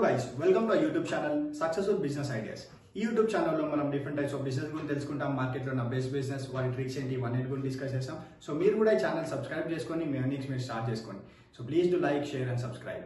guys welcome to YouTube channel successful business ideas ఈ YouTube ఛానల్లో మనం డిఫరెంట్ టైప్స్ ఆఫ్ బిజినెస్ గురించి తెలుసుకుంటాం మార్కెట్లో ఉన్న బెస్ట్ బిజినెస్ వారి ట్రిక్స్ ఏంటి ఇవన్నీ గురించి డిస్కస్ చేస్తాం సో మీరు కూడా ఈ ఛానల్ సబ్స్క్రైబ్ చేసుకొని మీ ఎర్నింగ్స్ మీరు స్టార్ట్ చేసుకోండి so please do like share and subscribe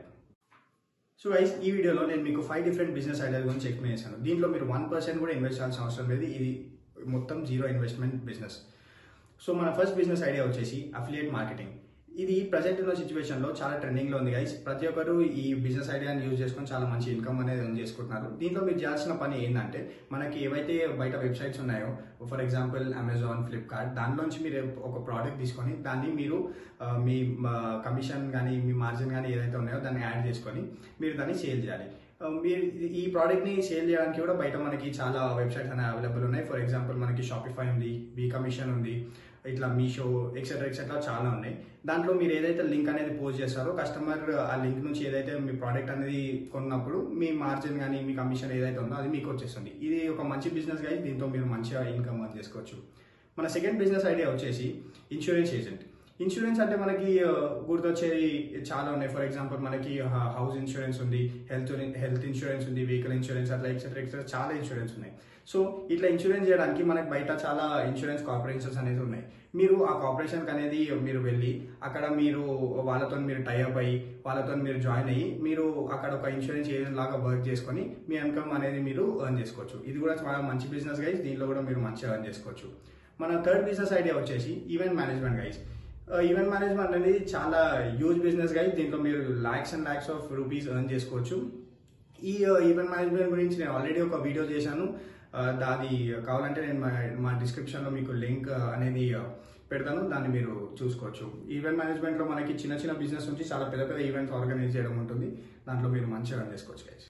so guys ఈ వీడియోలో నేను మీకు ఫైవ్ డిఫరెంట్ బిజినెస్ ఐడియాల గురించి ఎక్స్ప్లెయిన్ చేశాను దీంట్లో మీరు వన్ పర్సెంట్ కూడా ఇన్వెస్ట్ చేయాల్సిన అవసరం లేదు ఇది మొత్తం జీరో ఇన్వెస్ట్మెంట్ బిజినెస్ సో మన ఫస్ట్ బిజినెస్ ఐడియా వచ్చేసి అఫిలియేట్ మార్కెటింగ్ ఇది ప్రజెంట్ ఉన్న సిచ్యువేషన్ లో చాలా ట్రెండింగ్ లో ఉంది గైస్ ప్రతి ఒక్కరు ఈ బిజినెస్ ఐడియాని యూజ్ చేసుకొని చాలా మంచి ఇన్కమ్ అనేది earn చేసుకుంటున్నారు దీంట్లో మీరు చేయాల్సిన పని ఏంటంటే మనకి ఏవైతే బయట వెబ్సైట్స్ ఉన్నాయో ఫర్ ఎగ్జాంపుల్ అమెజాన్ ఫ్లిప్కార్ట్ దానిలోంచి మీరు ఒక ప్రోడక్ట్ తీసుకొని దాన్ని మీరు ఆ, మీ కమిషన్ కానీ మీ మార్జిన్ కానీ ఏదైతే ఉన్నాయో దాన్ని యాడ్ చేసుకొని మీరు దాన్ని సేల్ చేయాలి ఆ, మీరు ఈ ప్రోడక్ట్ ని సేల్ చేయడానికి కూడా బయట మనకి చాలా వెబ్సైట్స్ అనేవి అవైలబుల్ ఉన్నాయి ఫర్ ఎగ్జాంపుల్ మనకి షాపిఫై ఉంది బీ కమిషన్ ఉంది ఇట్లా మీషో ఎక్సెట్రా ఎక్సెట్రా చాలా ఉన్నాయి దాంట్లో మీరు ఏదైతే లింక్ అనేది పోస్ట్ చేస్తారో కస్టమర్ ఆ లింక్ నుంచి ఏదైతే మీ ప్రోడక్ట్ అనేది కొన్నప్పుడు మీ మార్జిన్ కానీ మీ కమిషన్ ఏదైతే ఉందో అది మీకు వచ్చేస్తుంది ఇది ఒక మంచి బిజినెస్ గా దీంతో మీరు మంచిగా ఇన్కమ్ అని చేసుకోవచ్చు మన సెకండ్ బిజినెస్ ఐడియా వచ్చేసి ఇన్సూరెన్స్ ఏజెంట్ ఇన్సూరెన్స్ అంటే మనకి ఆ, గుర్తొచ్చేది చాలా ఉన్నాయి ఫర్ ఎగ్జాంపుల్ మనకి హౌస్ ఇన్సూరెన్స్ ఉంది హెల్త్ హెల్త్ ఇన్సూరెన్స్ ఉంది వెహికల్ ఇన్సూరెన్స్ అట్లా ఎక్సెట్రా ఎక్సెట్రా చాలా ఇన్సూరెన్స్ ఉన్నాయి సో ఇట్లా ఇన్సూరెన్స్ చేయడానికి మనకి బయట చాలా ఇన్సూరెన్స్ కార్పొరేషన్స్ అనేది ఉన్నాయి మీరు ఆ కార్పొరేషన్కి అనేది మీరు వెళ్ళి అక్కడ మీరు వాళ్ళతో మీరు టైఅప్ అయ్యి వాళ్ళతో మీరు జాయిన్ అయ్యి మీరు అక్కడ ఒక ఇన్సూరెన్స్ ఏజెంట్ లాగా వర్క్ చేసుకొని మీ ఇన్కమ్ అనేది మీరు ఎర్న్ చేసుకోవచ్చు ఇది కూడా చాలా మంచి బిజినెస్ గైస్ దీనిలో కూడా మీరు మంచిగా ఎర్న్ చేసుకోవచ్చు మన థర్డ్ బిజినెస్ ఐడియా వచ్చేసి event management guys event management అనేది చాలా యూజ్ బిజినెస్ గైస్ దీంట్లో మీరు lakhs and lakhs of rupees earn చేసుకోవచ్చు ఈ ఈవెంట్ మేనేజ్మెంట్ గురించి నేను ఆల్రెడీ ఒక వీడియో చేశాను ఆ, దాది కావాలంటే నేను మా మా డిస్క్రిప్షన్లో మీకు లింక్ అనేది ఆ, పెడతాను దాన్ని మీరు చూసుకోవచ్చు ఈవెంట్ మేనేజ్మెంట్లో మనకి చిన్న చిన్న బిజినెస్ నుంచి చాలా పెద్ద పెద్ద ఈవెంట్స్ ఆర్గనైజ్ చేయడం ఉంటుంది దాంట్లో మీరు మంచిగా earn చేసుకోవచ్చు గైస్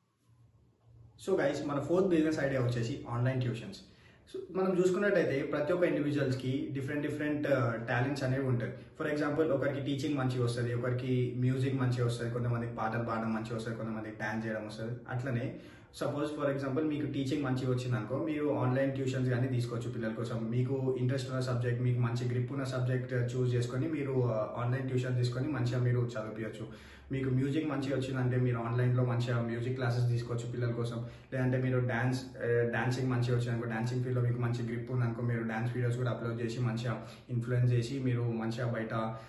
సో గైస్ మన ఫోర్త్ బిజినెస్ ఐడియా వచ్చేసి ఆన్లైన్ ట్యూషన్స్ సో మనం చూసుకున్నట్టయితే ప్రతి ఒక్క ఇండివిజువల్స్కి డిఫరెంట్ డిఫరెంట్ టాలెంట్స్ అనేవి ఉంటాయి ఫర్ ఎగ్జాంపుల్ ఒకరికి టీచింగ్ మంచిగా వస్తుంది ఒకరికి మ్యూజిక్ మంచిగా వస్తుంది కొంతమందికి పాటలు పాడడం మంచిగా వస్తుంది కొంతమందికి డాన్స్ చేయడం వస్తుంది అట్లనే సపోజ్ ఫర్ ఎగ్జాంపుల్ మీకు టీచింగ్ మంచిగా వచ్చింది అనుకో మీరు ఆన్లైన్ ట్యూషన్స్ కానీ తీసుకోవచ్చు పిల్లల కోసం మీకు ఇంట్రెస్ట్ ఉన్న సబ్జెక్ట్ మీకు మంచి గ్రిప్ ఉన్న సబ్జెక్ట్ చూస్ చేసుకొని మీరు ఆన్లైన్ ట్యూషన్ తీసుకొని మంచిగా మీరు చదివించవచ్చు మీకు మ్యూజిక్ మంచిగా వచ్చిందంటే మీరు ఆన్లైన్లో మంచిగా మ్యూజిక్ క్లాసెస్ తీసుకోవచ్చు పిల్లల కోసం లేదంటే మీరు డ్యాన్స్ డాన్సింగ్ మంచిగా వచ్చిందనుకో డాన్సింగ్ ఫీల్డ్లో మీకు మంచి గ్రిప్ ఉందనుకో మీరు డాన్స్ వీడియోస్ కూడా అప్లోడ్ చేసి మంచిగా ఇన్ఫ్లుయెన్స్ చేసి మీరు మంచిగా బయట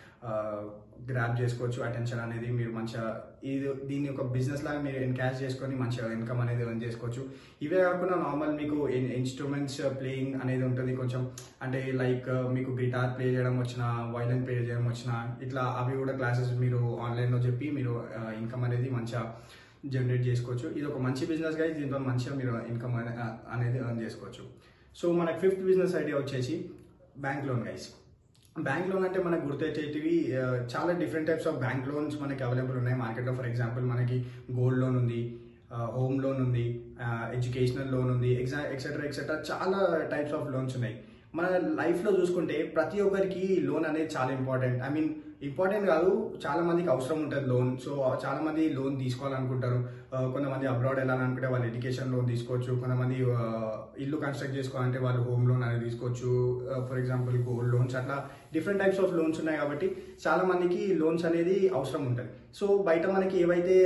గ్రాప్ చేసుకోవచ్చు అటెన్షన్ అనేది మీరు మంచిగా ఇది దీన్ని ఒక బిజినెస్ లాగా మీరు ఎన్కాష్ చేసుకొని మంచిగా ఇన్కమ్ అనేది ఎర్న్ చేసుకోవచ్చు ఇవే కాకుండా నార్మల్ మీకు ఇన్స్ట్రుమెంట్స్ ప్లేయింగ్ అనేది ఉంటుంది కొంచెం అంటే లైక్ మీకు గిటార్ ప్లే చేయడం వచ్చిన వైలెన్ ప్లే చేయడం వచ్చిన ఇట్లా అవి కూడా క్లాసెస్ మీరు ఆన్లైన్లో చెప్పి మీరు ఇన్కమ్ అనేది మంచిగా జనరేట్ చేసుకోవచ్చు ఇది ఒక మంచి బిజినెస్ గా దీంతో మంచిగా మీరు ఇన్కమ్ అనేది ఎర్న్ చేసుకోవచ్చు సో మనకి ఫిఫ్త్ బిజినెస్ ఐడియా వచ్చేసి bank loan guys bank loan అంటే మనకు గుర్తొచ్చేటివి ఆ, చాలా different types of bank loans మనకి అవైలబుల్ ఉన్నాయి మార్కెట్లో ఫర్ ఎగ్జాంపుల్ మనకి గోల్డ్ లోన్ ఉంది హోమ్ లోన్ ఉంది ఎడ్యుకేషనల్ లోన్ ఉంది ఎగ్జా ఎక్సెట్రా ఎక్సెట్రా చాలా టైప్స్ ఆఫ్ లోన్స్ ఉన్నాయి మన లైఫ్లో చూసుకుంటే ప్రతి ఒక్కరికి లోన్ అనేది చాలా ఇంపార్టెంట్ ఐ మీన్ ఇంపార్టెంట్ కాదు చాలా మందికి అవసరం ఉంటుంది లోన్ సో చాలా మంది లోన్ తీసుకోవాలనుకుంటారు ఆ, కొంతమంది అబ్రాడ్ వెళ్ళాలనుకుంటే వాళ్ళు ఎడ్యుకేషన్ లోన్ తీసుకోవచ్చు కొంతమంది ఆ, ఇల్లు కన్స్ట్రక్ట్ చేసుకోవాలంటే వాళ్ళు హోమ్ లోన్ అనేది తీసుకోవచ్చు ఫర్ ఎగ్జాంపుల్ గోల్డ్ లోన్స్ అట్లా డిఫరెంట్ టైప్స్ ఆఫ్ లోన్స్ ఉన్నాయి కాబట్టి చాలా మందికి లోన్స్ అనేది అవసరం ఉంటుంది సో బయట మనకి ఏవైతే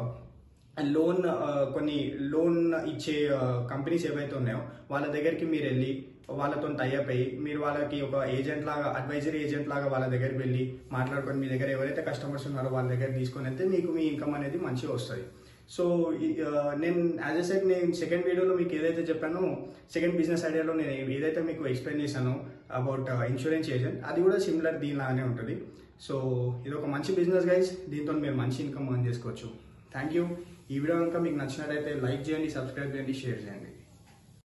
ఆ, లోన్ ఆ, కొన్ని లోన్ ఇచ్చే కంపెనీస్ ఏవైతే ఉన్నాయో వాళ్ళ దగ్గరికి మీరు వెళ్ళి వాళ్ళతో టైఅప్ అయ్యి మీరు వాళ్ళకి ఒక ఏజెంట్ లాగా అడ్వైజరీ ఏజెంట్ లాగా వాళ్ళ దగ్గరికి వెళ్ళి మాట్లాడుకొని మీ దగ్గర ఎవరైతే కస్టమర్స్ ఉన్నారో వాళ్ళ దగ్గర తీసుకొని వెళ్తే మీకు మీ ఇన్కమ్ అనేది మంచిగా వస్తుంది సో ఈ- ఆ, నేను యాజ్ ఎ సెట్ నేను సెకండ్ వీడియోలో మీకు ఏదైతే చెప్పానో సెకండ్ బిజినెస్ ఐడియాలో నేను ఏదైతే మీకు ఎక్స్ప్లెయిన్ చేశానో అబౌట్ ఇన్సూరెన్స్ ఏజెంట్ అది కూడా సిమిలర్ దీనిలాగానే ఉంటుంది సో ఇది ఒక మంచి బిజినెస్ గైస్ దీంతో మీరు మంచి ఇన్కమ్ ఎర్న్ చేసుకోవచ్చు థ్యాంక్ యూ ఈ వీడియో కనుక మీకు నచ్చినట్లయితే లైక్ చేయండి సబ్స్క్రైబ్ చేయండి షేర్ చేయండి